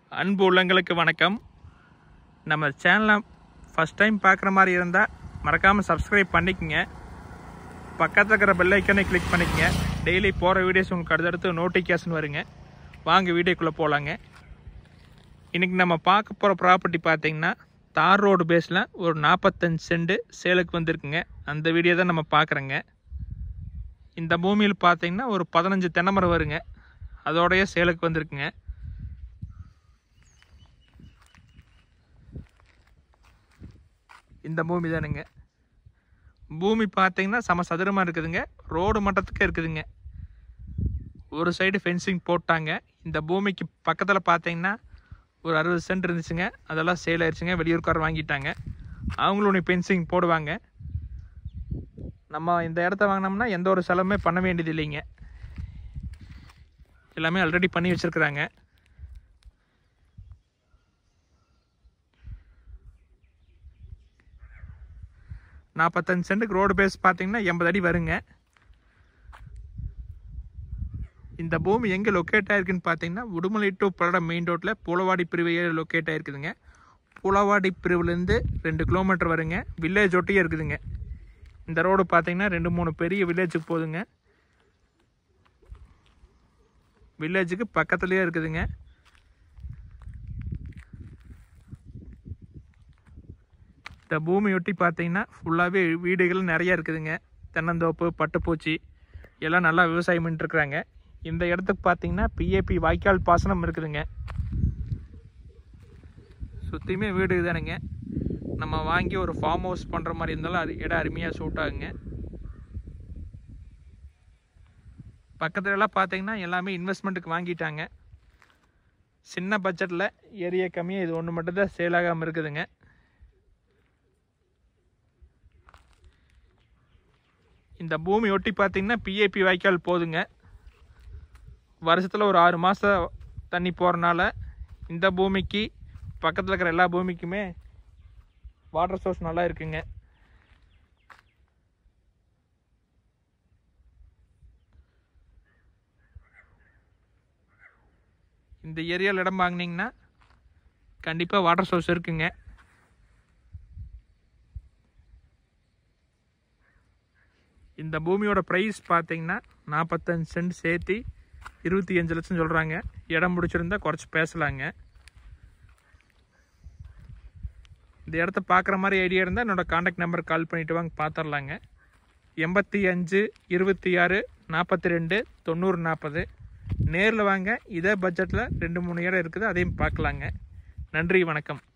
அன்பு உள்ளங்களுக்கு வணக்கம் நம்ம சேனலை ஃபஸ்ட் டைம் பார்க்குற மாதிரி இருந்தால் மறக்காமல் சப்ஸ்கிரைப் பண்ணிக்கங்க பக்கத்தில் இருக்கிற பெல் ஐக்கனை கிளிக் பண்ணிக்கங்க டெய்லி போகிற வீடியோஸ் உங்களுக்கு அடுத்தடுத்து நோட்டிஃபிகேஷன் வருங்க வாங்க வீடியோக்குள்ளே போகலாங்க இன்றைக்கி நம்ம பார்க்க போகிற ப்ராப்பர்ட்டி பார்த்தீங்கன்னா தார் ரோடு பேஸில் ஒரு நாற்பத்தஞ்சு சென்ட் சேலுக்கு வந்திருக்குங்க அந்த வீடியோ தான் நம்ம பார்க்குறோங்க இந்த பூமியில் பார்த்தீங்கன்னா ஒரு பதினஞ்சு தென்னை மரம் வருங்க அதோடைய சேலுக்கு வந்திருக்குங்க இந்த பூமி தானுங்க பூமி பார்த்தீங்கன்னா சம சதுரமாக இருக்குதுங்க ரோடு மட்டத்துக்கு இருக்குதுங்க ஒரு சைடு ஃபென்சிங் போட்டாங்க இந்த பூமிக்கு பக்கத்தில் பார்த்தீங்கன்னா ஒரு அறுபது சென்ட் இருந்துச்சுங்க அதெல்லாம் சேல் ஆயிடுச்சுங்க வெளியூர்காரர் வாங்கிட்டாங்க அவங்களும் ஃபென்சிங் போடுவாங்க நம்ம இந்த இடத்த வாங்கினோம்னா எந்த ஒரு செலவுமே பண்ண வேண்டியது இல்லைங்க எல்லாமே ஆல்ரெடி பண்ணி வச்சுருக்குறாங்க நாற்பத்தஞ்சு சென்ட்டுக்கு ரோடு பேஸ் பார்த்தீங்கன்னா எண்பது அடி வருங்க இந்த பூமி எங்கே லொக்கேட் ஆயிருக்குன்னு பார்த்தீங்கன்னா உடுமலை டு பல்லடம் மெயின் ரோட்டில் பூலவாடி பிரிவு லொக்கேட் ஆயிருக்குதுங்க பூலவாடி பிரிவுலேருந்து ரெண்டு கிலோமீட்டர் வருங்க வில்லேஜ் ஒட்டியே இருக்குதுங்க இந்த ரோடு பார்த்தீங்கன்னா ரெண்டு மூணு பெரிய வில்லேஜுக்கு போகுதுங்க வில்லேஜுக்கு பக்கத்துலேயே இருக்குதுங்க இந்த பூமியொட்டி பார்த்தீங்கன்னா ஃபுல்லாகவே வீடுகள் நிறைய இருக்குதுங்க தென்னந்தோப்பு பட்டுப்பூச்சி எல்லாம் நல்லா விவசாயம் பண்ணிட்டுருக்குறாங்க இந்த இடத்துக்கு பார்த்தீங்கன்னா பிஏபி வாய்க்கால் பாசனம் இருக்குதுங்க சுற்றியுமே வீடு தானுங்க நம்ம வாங்கி ஒரு ஃபார்ம் ஹவுஸ் பண்ணுற மாதிரி இருந்தாலும் அது இடம் அருமையாக சூட் ஆகுங்க பக்கத்துல எல்லாம் பார்த்தீங்கன்னா எல்லாமே இன்வெஸ்ட்மெண்ட்டுக்கு வாங்கிட்டாங்க சின்ன பட்ஜெட்டில் ஏரியா கம்மியாக இது ஒன்று மட்டும்தான் சேல் ஆகாமல் இருக்குதுங்க இந்த பூமி ஒட்டி பார்த்தீங்கன்னா பிஏபி வாய்க்கால் போதுங்க வருஷத்தில் ஒரு ஆறு மாதம் தண்ணி போகிறனால இந்த பூமிக்கு பக்கத்தில் இருக்கிற எல்லா பூமிக்குமே வாட்டர் சோர்ஸ் நல்லா இருக்குங்க இந்த ஏரியாவில் இடம் வாங்கினீங்கன்னா கண்டிப்பாக வாட்டர் சோர்ஸ் இருக்குங்க இந்த பூமியோட ப்ரைஸ் பார்த்தீங்கன்னா நாற்பத்தஞ்சு சென்ட் சேர்த்து இருபத்தி அஞ்சு லட்சம் சொல்கிறாங்க இடம் பிடிச்சிருந்தா குறைச்சி பேசலாங்க இந்த இடத்த பார்க்குற மாதிரி ஐடியா இருந்தால் என்னோடய காண்டாக்ட் நம்பர் கால் பண்ணிவிட்டு வாங்க பார்த்துடலாங்க எண்பத்தி அஞ்சு இருபத்தி ஆறு நாற்பத்தி ரெண்டு தொண்ணூறு நாற்பது நேரில் வாங்க இதே பட்ஜெட்டில் ரெண்டு மூணு இடம் இருக்குது அதையும் பார்க்கலாங்க நன்றி வணக்கம்